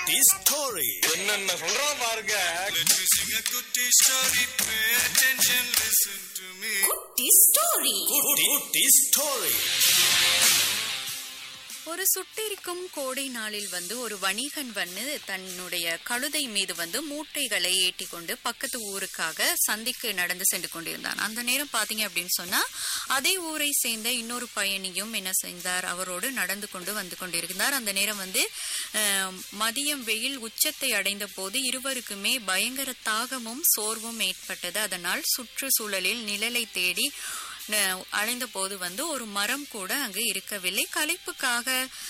குட்டி ஸ்டோரி என்னென்ன சொல்றான் பாருங்க Let me sing a good story. Pay attention, listen to me. குட்டி ஸ்டோரி குட்டி குட்டி ஸ்டோரி ஒரு சுட்டெரிக்கும் கோடை நாளில் வந்து ஒரு வணிகன் வந்து தன்னுடைய கழுதை மீது வந்து மூட்டைகளை ஏற்றி கொண்டு பக்கத்து ஊருக்காக சந்தைக்கு நடந்து சென்று கொண்டிருந்தான் அந்த நேரம் பாத்தீங்க அப்படின்னு சொன்னா அதே ஊரை சேர்ந்த இன்னொரு பயணியும் என்ன செய்தார் அவரோடு நடந்து கொண்டு வந்து கொண்டிருந்தார் அந்த நேரம் வந்து அஹ், மதியம் வெயில் உச்சத்தை அடைந்த போது இருவருக்குமே பயங்கர தாகமும் சோர்வும் ஏற்பட்டது அதனால் சுற்றுச்சூழலில் நிழலை தேடி ந- அடைந்த போது வந்து ஒரு மரம் கூட அங்கு இருக்கவில்லை களைப்புக்காக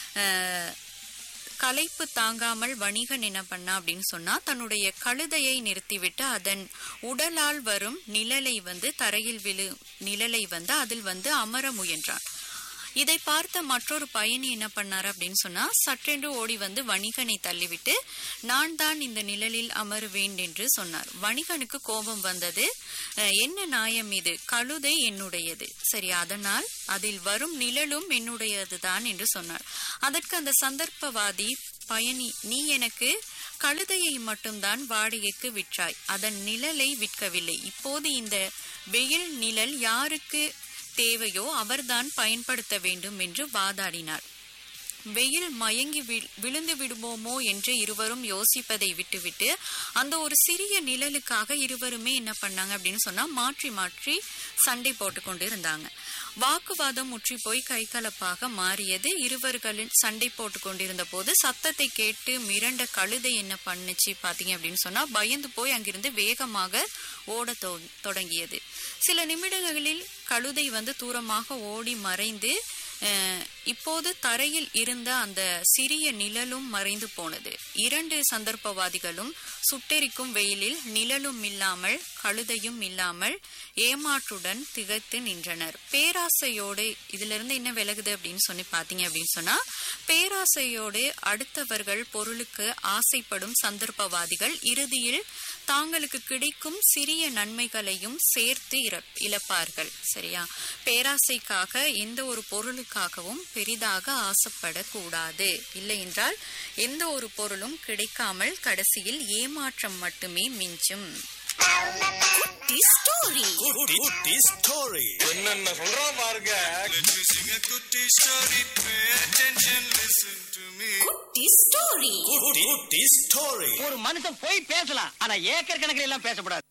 அஹ், களைப்பு தாங்காமல் வணிகன் என்ன பண்ணா அப்படின்னு சொன்னா தன்னுடைய கழுதையை நிறுத்திவிட்டு அதன் உடலால் வரும் நிழலை வந்து தரையில் விழு நிழலை வந்து அதில் வந்து அமர முயன்றான் இதை பார்த்த மற்றொரு பயணி என்ன பண்ணாரு அப்படின்னு சொன்னா சற்றென்று ஓடி வந்து வணிகனை தள்ளிவிட்டு நான் தான் இந்த நிழலில் அமருவேன் என்று சொன்னார் வணிகனுக்கு கோபம் வந்தது "அஹ், என்ன நியாயம் இது கழுதை என்னுடையது சரி அதனால் அதில் வரும் நிழலும் என்னுடையதுதான் என்று சொன்னார் அதற்கு அந்த சந்தர்ப்பவாதி பயணி நீ எனக்கு கழுதையை மட்டும்தான் வாடகைக்கு விற்றாய் அதன் நிழலை விற்கவில்லை இப்போது இந்த வெயில் நிழல் யாருக்கு தேவையோ அவர்தான் பயன்படுத்த வேண்டும் என்று வாதாடினார் வெயில் மயங்கி வி- விழுந்து விடுவோமோ என்று இருவரும் யோசிப்பதை விட்டுவிட்டு அந்த ஒரு சிறிய நிழலுக்காக இருவருமே என்ன பண்ணாங்க அப்படின்னு சொன்னா மாற்றி மாற்றி சண்டை போட்டு கொண்டு இருந்தாங்க வாக்குவாதம் முற்றி போய் கைகலப்பாக மாறியது இருவர்களின் சண்டை போட்டு கொண்டிருந்த போது சத்தத்தை கேட்டு மிரண்ட கழுதை என்ன பண்ணுச்சு பாத்தீங்க அப்படின்னு சொன்னா பயந்து போய் அங்கிருந்து வேகமாக ஓட தொடங்கியது சில நிமிடங்களில் கழுதை வந்து தூரமாக ஓடி மறைந்து அஹ், இப்போது தரையில் இருந்த அந்த சிறிய நிழலும் மறைந்து போனது இரண்டு சந்தர்ப்பவாதிகளும் சுட்டெரிக்கும் வெயிலில் நிழலும் இல்லாமல் கழுதையும் இல்லாமல் ஏமாற்றுடன் திகைத்து நின்றனர் பேராசையோடு இதுல இருந்து என்ன விலகுது அப்படின்னு சொல்லி பாத்தீங்க அப்படின்னு சொன்னா பேராசையோடு அடுத்தவர்கள் பொருளுக்கு ஆசைப்படும் சந்தர்ப்பவாதிகள் இறுதியில் தாங்களுக்கு கிடைக்கும் சிறிய நன்மைகளையும் சேர்த்து இர- இழப்பார்கள் சரியா பேராசைக்காக எந்த ஒரு பொருளுக்காகவும் பெரிதாக ஆசைப்படக்கூடாது இல்லை என்றால் எந்த ஒரு பொருளும் கிடைக்காமல் கடைசியில் ஏமாற்றம் மட்டுமே மிஞ்சும் குட்டி ஸ்டோரி குட்டி குட்டி ஸ்டோரி என்னென்ன சொல்றான் பாருங்க Let me sing a good story. Pay attention, listen to me. குட்டி ஸ்டோரி குட்டி குட்டி ஸ்டோரி ஒரு மனுஷன் போய் பேசலாம் ஆனா ஏக்கர் கணக்கில் எல்லாம் பேசக்கூடாது